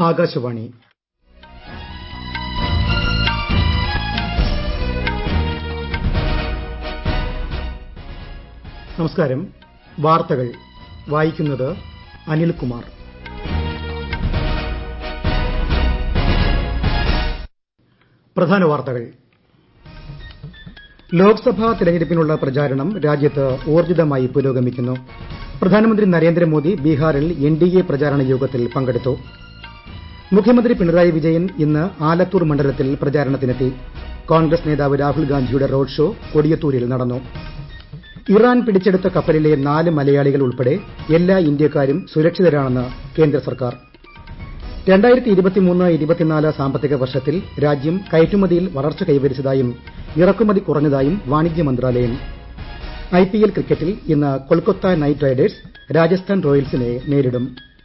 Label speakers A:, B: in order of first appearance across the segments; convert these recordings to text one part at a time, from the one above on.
A: ആകാശവാണി നമസ്കാരം വാർത്തകൾ വായിക്കുന്നത് അനിൽകുമാർ പ്രധാന വാർത്തകൾ ലോക്സഭാ തെരഞ്ഞെടുപ്പിനുള്ള പ്രചാരണം രാജ്യത്ത് ഊർജ്ജിതമായി പുരോഗമിക്കുന്നു പ്രധാനമന്ത്രി നരേന്ദ്രമോദി ബീഹാറിൽ എൻഡിഎ പ്രചാരണ യോഗത്തിൽ പങ്കെടുത്തു മുഖ്യമന്ത്രി പിണറായി വിജയൻ ഇന്ന് ആലത്തൂർ മണ്ഡലത്തിൽ പ്രചാരണത്തിനെത്തി കോൺഗ്രസ് നേതാവ് രാഹുൽ ഗാന്ധിയുടെ റോഡ് ഷോ കൊടിയത്തൂരിൽ നടന്നു ഇറാൻ പിടിച്ചെടുത്ത കപ്പലിലെ നാല് മലയാളികൾ ഉൾപ്പെടെ എല്ലാ ഇന്ത്യക്കാരും സുരക്ഷിതരാണെന്ന് കേന്ദ്ര സർക്കാർ സാമ്പത്തിക വർഷത്തിൽ രാജ്യം കയറ്റുമതിയിൽ വളർച്ച കൈവരിച്ചതായും ഇറക്കുമതി കുറഞ്ഞതായും വാണിജ്യ മന്ത്രാലയം ഐപിഎൽ ക്രിക്കറ്റിൽ ഇന്ന് കൊൽക്കത്ത നൈറ്റ് റൈഡേഴ്സ് രാജസ്ഥാൻ റോയൽസിനെ നേരിടും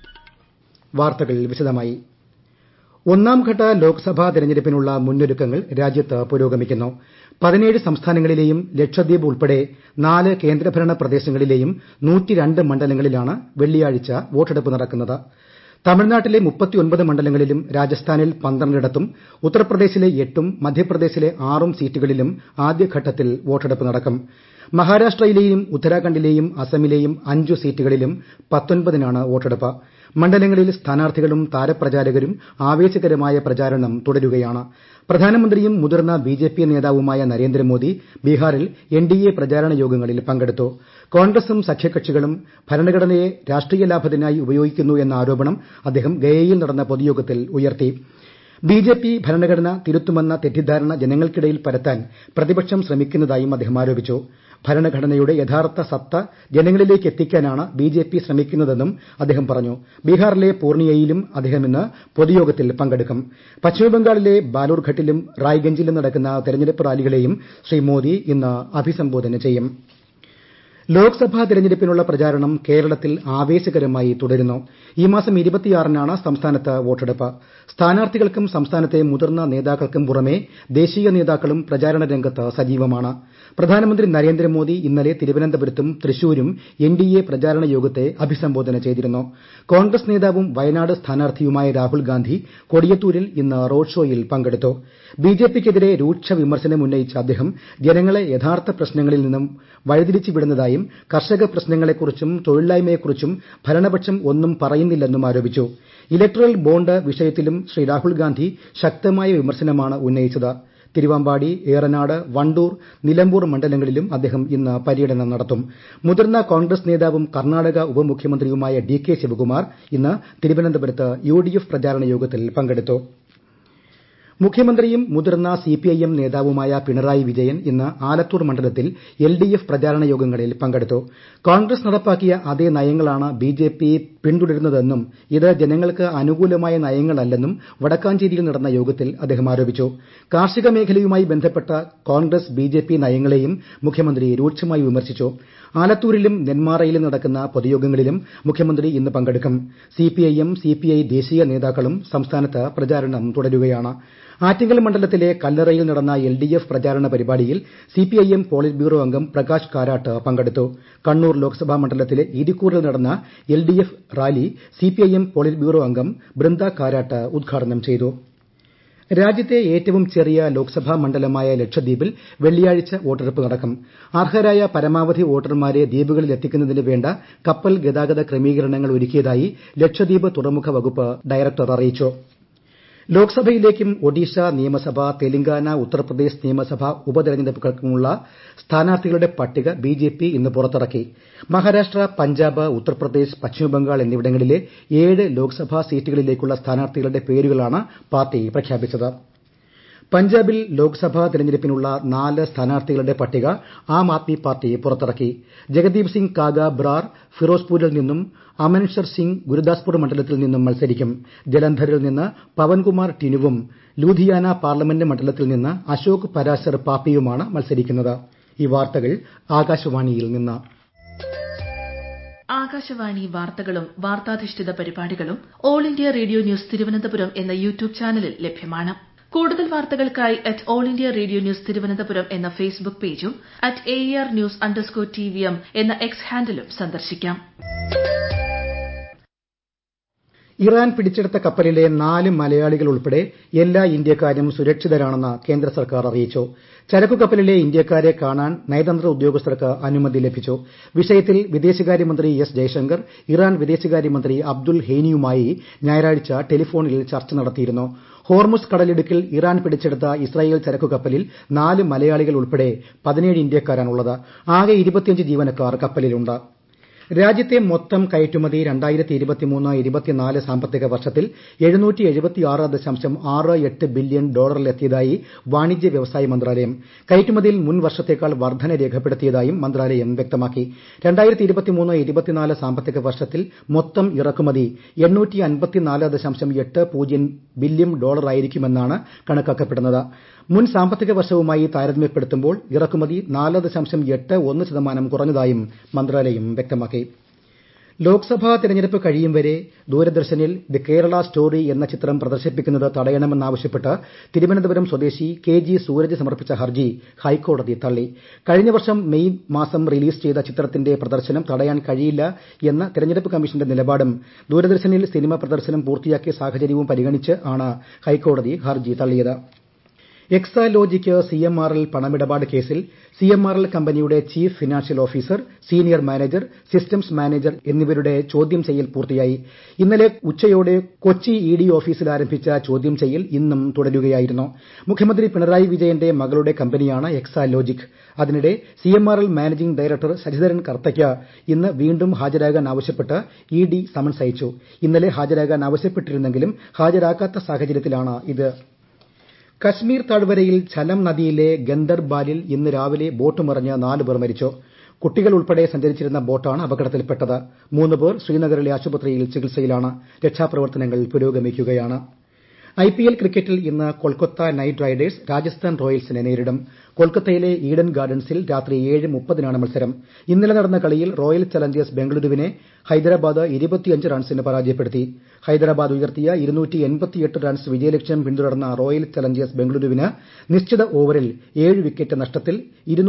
A: വാർത്തകൾ വിശദമായി ഒന്നാംഘട്ട ലോക്സഭാ തെരഞ്ഞെടുപ്പിനുള്ള മുന്നൊരുക്കങ്ങൾ രാജ്യത്ത് പുരോഗമിക്കുന്നു പതിനേഴ് സംസ്ഥാനങ്ങളിലെയും ലക്ഷദ്വീപ് ഉൾപ്പെടെ നാല് കേന്ദ്രഭരണ പ്രദേശങ്ങളിലെയും മണ്ഡലങ്ങളിലാണ് വെള്ളിയാഴ്ച വോട്ടെടുപ്പ് നടക്കുന്നത് തമിഴ്നാട്ടിലെ മണ്ഡലങ്ങളിലും രാജസ്ഥാനിൽ പന്ത്രണ്ടിടത്തും ഉത്തർപ്രദേശിലെ എട്ടും മധ്യപ്രദേശിലെ ആറും സീറ്റുകളിലും ആദ്യഘട്ടത്തിൽ വോട്ടെടുപ്പ് നടക്കും മഹാരാഷ്ട്രയിലെയും ഉത്തരാഖണ്ഡിലെയും അസമിലെയും അഞ്ചു സീറ്റുകളിലും പത്തൊൻപതിനാണ് വോട്ടെടുപ്പ് മണ്ഡലങ്ങളിൽ സ്ഥാനാർത്ഥികളും താരപ്രചാരകരും ആവേശകരമായ പ്രചാരണം തുടരുകയാണ് പ്രധാനമന്ത്രിയും മുതിർന്ന ബിജെപി നേതാവുമായ നരേന്ദ്രമോദി ബീഹാറിൽ എൻഡിഎ പ്രചാരണ യോഗങ്ങളിൽ പങ്കെടുത്തു കോൺഗ്രസും സഖ്യകക്ഷികളും ഭരണഘടനയെ രാഷ്ട്രീയ ലാഭത്തിനായി ഉപയോഗിക്കുന്നു എന്ന ആരോപണം അദ്ദേഹം ഗയയിൽ നടന്ന പൊതുയോഗത്തിൽ ഉയർത്തി ബിജെപി ഭരണഘടന തിരുത്തുമെന്ന തെറ്റിദ്ധാരണ ജനങ്ങൾക്കിടയിൽ പരത്താൻ പ്രതിപക്ഷം ശ്രമിക്കുന്നതായും അദ്ദേഹം ആരോപിച്ചു ഭരണഘടനയുടെ യഥാർത്ഥ സത്ത ജനങ്ങളിലേക്ക് എത്തിക്കാനാണ് ബിജെപി ശ്രമിക്കുന്നതെന്നും അദ്ദേഹം പറഞ്ഞു ബീഹാറിലെ പൂർണിയയിലും അദ്ദേഹം ഇന്ന് പൊതുയോഗത്തിൽ പങ്കെടുക്കും പശ്ചിമബംഗാളിലെ ബാലൂർഘട്ടിലും റായ്ഗഞ്ചിലും നടക്കുന്ന തെരഞ്ഞെടുപ്പ് റാലികളെയും ശ്രീ മോദി ഇന്ന് അഭിസംബോധന ചെയ്യും ലോക്സഭാ തെരഞ്ഞെടുപ്പിനുള്ള പ്രചാരണം കേരളത്തിൽ ആവേശകരമായി തുടരുന്നു ഈ മാസം നാണ് സംസ്ഥാനത്ത് വോട്ടെടുപ്പ് സ്ഥാനാർത്ഥികൾക്കും സംസ്ഥാനത്തെ മുതിർന്ന നേതാക്കൾക്കും പുറമെ ദേശീയ നേതാക്കളും പ്രചാരണ രംഗത്ത് സജീവമാണ് പ്രധാനമന്ത്രി നരേന്ദ്രമോദി ഇന്നലെ തിരുവനന്തപുരത്തും തൃശൂരും എൻഡിഎ പ്രചാരണ യോഗത്തെ അഭിസംബോധന ചെയ്തിരുന്നു കോൺഗ്രസ് നേതാവും വയനാട് സ്ഥാനാർത്ഥിയുമായ രാഹുൽ ഗാന്ധി കൊടിയത്തൂരിൽ ഇന്ന് റോഡ് ഷോയിൽ പങ്കെടുത്തു ബിജെപിക്കെതിരെ രൂക്ഷ വിമർശനം ഉന്നയിച്ച അദ്ദേഹം ജനങ്ങളെ യഥാർത്ഥ പ്രശ്നങ്ങളിൽ നിന്നും വഴിതിരിച്ചു വിടുന്നതായും കർഷക പ്രശ്നങ്ങളെക്കുറിച്ചും തൊഴിലില്ലായ്മയെക്കുറിച്ചും ഭരണപക്ഷം ഒന്നും പറയുന്നില്ലെന്നും ആരോപിച്ചു ഇലക്ടറൽ ബോണ്ട് വിഷയത്തിലും ശ്രീ രാഹുൽ ഗാന്ധി ശക്തമായ വിമർശനമാണ് ഉന്നയിച്ചത് തിരുവമ്പാടി ഏറനാട് വണ്ടൂർ നിലമ്പൂർ മണ്ഡലങ്ങളിലും അദ്ദേഹം ഇന്ന് പര്യടനം നടത്തും മുതിർന്ന കോൺഗ്രസ് നേതാവും കർണ്ണാടക ഉപമുഖ്യമന്ത്രിയുമായ ഡി കെ ശിവകുമാർ ഇന്ന് തിരുവനന്തപുരത്ത് യുഡിഎഫ് പ്രചാരണ യോഗത്തിൽ പങ്കെടുത്തു മുഖ്യമന്ത്രിയും മുതിർന്ന സിപിഐഎം നേതാവുമായ പിണറായി വിജയൻ ഇന്ന് ആലത്തൂർ മണ്ഡലത്തിൽ എൽഡിഎഫ് പ്രചാരണ യോഗങ്ങളിൽ പങ്കെടുത്തു കോൺഗ്രസ് നടപ്പാക്കിയ അതേ നയങ്ങളാണ് ബിജെപി പിന്തുടരുന്നതെന്നും ഇത് ജനങ്ങൾക്ക് അനുകൂലമായ നയങ്ങളല്ലെന്നും വടക്കാഞ്ചേരിയിൽ നടന്ന യോഗത്തിൽ അദ്ദേഹം ആരോപിച്ചു കാർഷിക മേഖലയുമായി ബന്ധപ്പെട്ട കോൺഗ്രസ് ബിജെപി നയങ്ങളെയും മുഖ്യമന്ത്രി രൂക്ഷമായി വിമർശിച്ചു ആലത്തൂരിലും നെന്മാറയിലും നടക്കുന്ന പൊതുയോഗങ്ങളിലും മുഖ്യമന്ത്രി ഇന്ന് പങ്കെടുക്കും സിപിഐഎം സിപിഐ ദേശീയ നേതാക്കളും സംസ്ഥാനത്ത് പ്രചാരണം തുടരുകയാണ് ആറ്റിങ്ങൽ മണ്ഡലത്തിലെ കല്ലറയിൽ നടന്ന എൽഡിഎഫ് പ്രചാരണ പരിപാടിയിൽ സിപിഐഎം പോളിറ്റ് ബ്യൂറോ അംഗം പ്രകാശ് കാരാട്ട് പങ്കെടുത്തു കണ്ണൂർ ലോക്സഭാ മണ്ഡലത്തിലെ ഇരിക്കൂറിൽ നടന്ന LDF rally CPIM polit bureau അംഗം ബൃന്ദ കാരാട്ട് ഉദ്ഘാടനം ചെയ്തു രാജ്യത്തെ ഏറ്റവും ചെറിയ ലോക്സഭാ മണ്ഡലമായ ലക്ഷദ്വീപിൽ വെള്ളിയാഴ്ച വോട്ടെടുപ്പ് നടക്കും അർഹരായ പരമാവധി വോട്ടർമാരെ ദ്വീപുകളിൽ എത്തിക്കുന്നതിന് വേണ്ട കപ്പൽ ഗതാഗത ക്രമീകരണങ്ങൾ ഒരുക്കിയതായി ലക്ഷദ്വീപ് തുറമുഖ വകുപ്പ് ഡയറക്ടർ അറിയിച്ചു ലോക്സഭയിലേക്കും ഒഡീഷ നിയമസഭ തെലങ്കാന ഉത്തർപ്രദേശ് നിയമസഭാ ഉപതെരഞ്ഞെടുപ്പുകൾക്കുമുള്ള സ്ഥാനാർത്ഥികളുടെ പട്ടിക ബിജെപി ഇന്ന് പുറത്തിറക്കി മഹാരാഷ്ട്ര പഞ്ചാബ് ഉത്തർപ്രദേശ് പശ്ചിമബംഗാൾ എന്നിവിടങ്ങളിലെ ഏഴ് ലോക്സഭാ സീറ്റുകളിലേക്കുള്ള സ്ഥാനാർത്ഥികളുടെ പേരുകളാണ് പാർട്ടി പ്രഖ്യാപിച്ചത് പഞ്ചാബിൽ ലോക്സഭാ തെരഞ്ഞെടുപ്പിനുള്ള നാല് സ്ഥാനാർത്ഥികളുടെ പട്ടിക ആം ആദ്മി പാർട്ടി പുറത്തിറക്കി ജഗദീപ് സിംഗ് കാഗ ബ്രാർ ഫിറോസ്പൂരിൽ നിന്നും അമൻഷർ സിംഗ് ഗുരുദാസ്പൂർ മണ്ഡലത്തിൽ നിന്നും മത്സരിക്കും ജലന്ധറിൽ നിന്ന് പവൻകുമാർ ടിനുവും ലൂധിയാന പാർലമെന്റ് മണ്ഡലത്തിൽ നിന്ന് അശോക് പരാശർ പാപ്പിയുമാണ് മത്സരിക്കുന്നത് ഈ വാർത്തകൾ ആകാശവാണിയിൽ നിന്ന്
B: ആകാശവാണി വാർത്തകളും വാർത്താധിഷ്ഠിത പരിപാടികളും all India radio news Thiruvananthapuram എന്ന യൂട്യൂബ് ചാനലിൽ ലഭ്യമാണ് കൂടുതൽ വാർത്തകൾക്കായി at all India radio news Thiruvananthapuram എന്ന ഫേസ്ബുക്ക് പേജും at A R news underscore T V M എന്ന എക്സ് ഹാൻഡിലും സന്ദർശിക്കാം
A: ഇറാൻ പിടിച്ചെടുത്ത കപ്പലിലെ നാല് മലയാളികൾ ഉൾപ്പെടെ എല്ലാ ഇന്ത്യക്കാരും സുരക്ഷിതരാണെന്ന് കേന്ദ്ര സർക്കാർ അറിയിച്ചു ചരക്കു കപ്പലിലെ ഇന്ത്യക്കാരെ കാണാൻ നയതന്ത്ര ഉദ്യോഗസ്ഥർക്ക് അനുമതി ലഭിച്ചു വിഷയത്തിൽ വിദേശകാര്യമന്ത്രി എസ് ജയശങ്കർ ഇറാൻ വിദേശകാര്യമന്ത്രി അബ്ദുൽ ഹെയ്നിയുമായി ഞായറാഴ്ച ടെലിഫോണിൽ ചർച്ച നടത്തിയിരുന്നു ഹോർമുസ് കടലിടുക്കിൽ ഇറാൻ പിടിച്ചെടുത്ത ഇസ്രായേൽ ചരക്കു കപ്പലിൽ നാല് മലയാളികൾ ഉൾപ്പെടെ പതിനേഴ് ഇന്ത്യക്കാരാണുള്ളത് ആകെ ഇരുപത്തിയഞ്ച് ജീവനക്കാർ കപ്പലിലുണ്ട് രാജ്യത്തെ മൊത്തം കയറ്റുമതി സാമ്പത്തിക വർഷത്തിൽ ബില്യൺ ഡോളറിലെത്തിയതായി വാണിജ്യ വ്യവസായ മന്ത്രാലയം കയറ്റുമതിയിൽ മുൻ വർഷത്തേക്കാൾ വർധന രേഖപ്പെടുത്തിയതായും മന്ത്രാലയം വ്യക്തമാക്കി സാമ്പത്തിക വർഷത്തിൽ മൊത്തം ഇറക്കുമതി ബില്യൺ ഡോളറായിരിക്കുമെന്നാണ് കണക്കാക്കപ്പെടുന്നത് മുൻ സാമ്പത്തിക വർഷവുമായി താരതമ്യപ്പെടുത്തുമ്പോൾ ഇറക്കുമതി നാല് ദശാംശം എട്ട് ഒന്ന് ശതമാനം കുറഞ്ഞതായും മന്ത്രാലയം വ്യക്തമാക്കി ലോക്സഭാ തെരഞ്ഞെടുപ്പ് കഴിയും വരെ ദൂരദർശനിൽ ദി കേരള സ്റ്റോറി എന്ന ചിത്രം പ്രദർശിപ്പിക്കുന്നത് തടയണമെന്നാവശ്യപ്പെട്ട് തിരുവനന്തപുരം സ്വദേശി കെ ജി സൂരജ് സമർപ്പിച്ച ഹർജി ഹൈക്കോടതി തള്ളി കഴിഞ്ഞ വർഷം മെയ് മാസം റിലീസ് ചെയ്ത ചിത്രത്തിന്റെ പ്രദർശനം തടയാൻ കഴിയില്ല എന്ന തെരഞ്ഞെടുപ്പ് കമ്മീഷന്റെ നിലപാടും ദൂരദർശനിൽ സിനിമ പ്രദർശനം പൂർത്തിയാക്കിയ സാഹചര്യവും പരിഗണിച്ച് ആണ് ഹൈക്കോടതി ഹർജി തള്ളിയത് എക്സാലോജിക്ക് സിഎംആർഎൽ പണമിടപാട് കേസിൽ സിഎംആർഎൽ കമ്പനിയുടെ chief financial officer senior manager systems manager എന്നിവരുടെ ചോദ്യം ചെയ്യൽ പൂർത്തിയായി ഇന്നലെ ഉച്ചയോടെ കൊച്ചി ഇഡി ഓഫീസിൽ ആരംഭിച്ച ചോദ്യം ചെയ്യൽ ഇന്നും തുടരുകയായിരുന്നു മുഖ്യമന്ത്രി പിണറായി വിജയന്റെ മകളുടെ കമ്പനിയാണ് എക്സാലോജിക് അതിനിടെ സിഎംആർഎൽ മാനേജിംഗ് ഡയറക്ടർ ശശിധരൻ കർത്തയ്ക്ക് ഇന്ന് വീണ്ടും ഹാജരാകാൻ ആവശ്യപ്പെട്ട് ഇഡി സമൻസ് അയച്ചു ഇന്നലെ ഹാജരാകാൻ ആവശ്യപ്പെട്ടിരുന്നെങ്കിലും ഹാജരാക്കാത്ത സാഹചര്യത്തിലാണ് ഇത് കശ്മീർ താഴ്വരയിൽ ഝലം നദിയിലെ ഗന്ദർബാലിൽ ഇന്ന് രാവിലെ ബോട്ട് മറിഞ്ഞ് നാല് പേർ മരിച്ചു കുട്ടികൾ ഉൾപ്പെടെ സഞ്ചരിച്ചിരുന്ന ബോട്ടാണ് അപകടത്തിൽപ്പെട്ടത് മൂന്ന് പേർ ശ്രീനഗറിലെ ആശുപത്രിയിൽ ചികിത്സയിലാണ് രക്ഷാപ്രവർത്തനങ്ങൾ പുരോഗമിക്കുകയാണ് ഐപിഎൽ ക്രിക്കറ്റിൽ ഇന്ന് കൊൽക്കത്ത നൈറ്റ് റൈഡേഴ്സ് രാജസ്ഥാൻ റോയൽസിനെ നേരിടും കൊൽക്കത്തയിലെ ഈഡൻ ഗാർഡൻസിൽ രാത്രി ഏഴ് മുപ്പതിനാണ് മത്സരം ഇന്നലെ നടന്ന കളിയിൽ റോയൽ ചലഞ്ചേഴ്സ് ബംഗളൂരുവിനെ ഹൈദരാബാദ് ഇരുപത്തിയഞ്ച് റൺസിന് പരാജയപ്പെടുത്തി ഹൈദരാബാദ് ഉയർത്തിയ റൺസ് വിജയലക്ഷ്യം പിന്തുടർന്ന റോയൽ ചലഞ്ചേഴ്സ് ബംഗളൂരുവിന് നിശ്ചിത ഓവറിൽ ഏഴ് വിക്കറ്റ് നഷ്ടത്തിൽ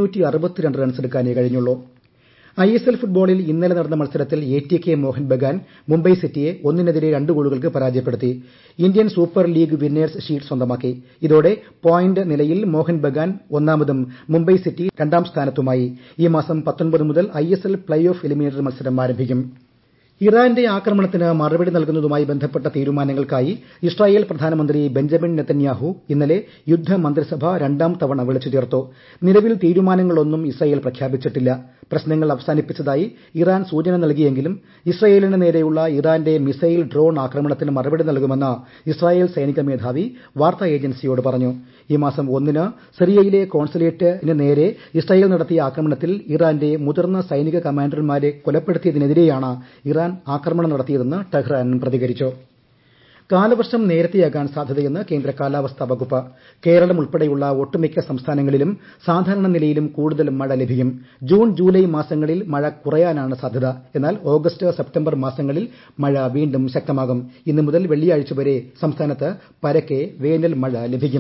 A: റൺസെടുക്കാനേ കഴിഞ്ഞുള്ളൂ ഐഎസ്എൽ ഫുട്ബോളിൽ ഇന്നലെ നടന്ന മത്സരത്തിൽ എടികെ മോഹൻ ബഗാൻ മുംബൈ സിറ്റിയെ ഒന്നിനെതിരെ രണ്ട് ഗോളുകൾക്ക് പരാജയപ്പെടുത്തി Indian super league winners shield സ്വന്തമാക്കി ഇതോടെ പോയിന്റ് നിലയിൽ മോഹൻ ബഗാൻ ഒന്നാമതും മുംബൈ സിറ്റി രണ്ടാം സ്ഥാനത്തുമായി ഈ മാസം മുതൽ ഐഎസ്എൽ പ്ലേ ഓഫ് എലിമിനേറ്റർ മത്സരം ആരംഭിക്കും ഇറാന്റെ ആക്രമണത്തിന് മറുപടി നൽകുന്നതുമായി ബന്ധപ്പെട്ട തീരുമാനങ്ങൾക്കായി ഇസ്രായേൽ പ്രധാനമന്ത്രി ബെഞ്ചമിൻ നെതന്യാഹു ഇന്നലെ യുദ്ധമന്ത്രിസഭ രണ്ടാം തവണ വിളിച്ചു ചേർത്തു നിലവിൽ തീരുമാനങ്ങളൊന്നും ഇസ്രായേൽ പ്രഖ്യാപിച്ചിട്ടില്ല പ്രശ്നങ്ങൾ അവസാനിപ്പിച്ചതായി ഇറാൻ സൂചന നൽകിയെങ്കിലും ഇസ്രായേലിന് നേരെയുള്ള ഇറാന്റെ മിസൈൽ ഡ്രോൺ ആക്രമണത്തിന് മറുപടി നൽകുമെന്ന് ഇസ്രായേൽ സൈനിക മേധാവി വാർത്താ ഏജൻസിയോട് പറഞ്ഞു ഈ മാസം ഒന്നിന് സിറിയയിലെ കോൺസുലേറ്റിന് നേരെ ഇസ്രായേൽ നടത്തിയ ആക്രമണത്തിൽ ഇറാന്റെ മുതിർന്ന സൈനിക കമാൻഡർമാരെ കൊലപ്പെടുത്തിയതിനെതിരെയാണ് ഇറാൻ ആക്രമണം നടത്തിയതെന്ന് ടെഹ്റാൻ പ്രതികരിച്ചു കാലവർഷം നേരത്തെയാകാൻ സാധ്യതയെന്ന് കേന്ദ്ര കാലാവസ്ഥാ വകുപ്പ് കേരളം ഉൾപ്പെടെയുള്ള ഒട്ടുമിക്ക സംസ്ഥാനങ്ങളിലും സാധാരണ നിലയിലും കൂടുതൽ മഴ ലഭിക്കും ജൂൺ ജൂലൈ മാസങ്ങളിൽ മഴ കുറയാനാണ് സാധ്യത എന്നാൽ ഓഗസ്റ്റ് സെപ്റ്റംബർ മാസങ്ങളിൽ മഴ വീണ്ടും ശക്തമാകും ഇന്നു മുതൽ വെള്ളിയാഴ്ച വരെ സംസ്ഥാനത്ത് പരക്കെ വേനൽ മഴ ലഭിക്കും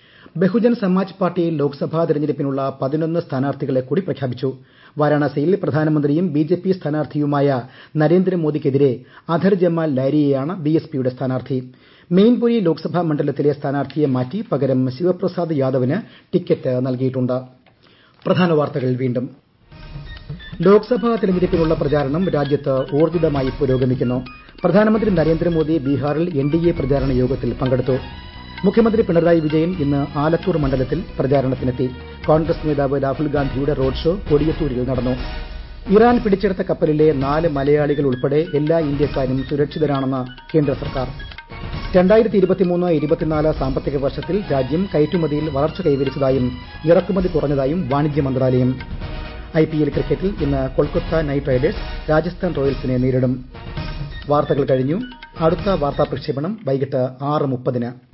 A: ബഹുജൻ സമാജ് പാർട്ടി ലോക്സഭാ തെരഞ്ഞെടുപ്പിനുള്ള പതിനൊന്ന് സ്ഥാനാർത്ഥികളെ കൂടി പ്രഖ്യാപിച്ചു വാരാണസിയിൽ പ്രധാനമന്ത്രിയും ബിജെപി സ്ഥാനാർത്ഥിയുമായ നരേന്ദ്രമോദിക്കെതിരെ അധർ ജമാൽ ലാരിയെയാണ് ബിഎസ്പിയുടെ സ്ഥാനാർത്ഥി മെയിൻപുരി ലോക്സഭാ മണ്ഡലത്തിലെ സ്ഥാനാർത്ഥിയെ മാറ്റി പകരം ശിവപ്രസാദ് യാദവിന് ടിക്കറ്റ് നൽകിയിട്ടുണ്ട് പ്രധാന വാർത്തകൾ വീണ്ടും ലോക്സഭാ തെരഞ്ഞെടുപ്പിനുള്ള പ്രചാരണം രാജ്യത്ത് ഊർജിതമായി പുരോഗമിക്കുന്നു പ്രധാനമന്ത്രി നരേന്ദ്രമോദി ബീഹാറിൽ എൻഡിഎ പ്രചാരണ യോഗത്തിൽ പങ്കെടുത്തു മുഖ്യമന്ത്രി പിണറായി വിജയൻ ഇന്ന് ആലത്തൂർ മണ്ഡലത്തിൽ പ്രചാരണത്തിനെത്തി കോൺഗ്രസ് നേതാവ് രാഹുൽ ഗാന്ധിയുടെ റോഡ് ഷോ കൊടിയത്തൂരിൽ നടന്നു ഇറാൻ പിടിച്ചെടുത്ത കപ്പലിലെ നാല് മലയാളികൾ ഉൾപ്പെടെ എല്ലാ ഇന്ത്യക്കാരും സുരക്ഷിതരാണെന്ന് കേന്ദ്ര സർക്കാർ രണ്ടായിരത്തി ഇരുപത്തിമൂന്ന് ഇരുപത്തിനാല് സാമ്പത്തിക വർഷത്തിൽ രാജ്യം കയറ്റുമതിയിൽ വളർച്ച കൈവരിച്ചതായും ഇറക്കുമതി കുറഞ്ഞതായും വാണിജ്യ മന്ത്രാലയം ഐപിഎൽ ക്രിക്കറ്റിൽ ഇന്ന് കൊൽക്കത്ത നൈറ്റ് റൈഡേഴ്സ് രാജസ്ഥാൻ റോയൽസിനെ നേരിടും വാർത്തകൾ കഴിഞ്ഞു അടുത്ത വാർത്താ പ്രക്ഷേപണം വൈകിട്ട് ആറ് മുപ്പതിന്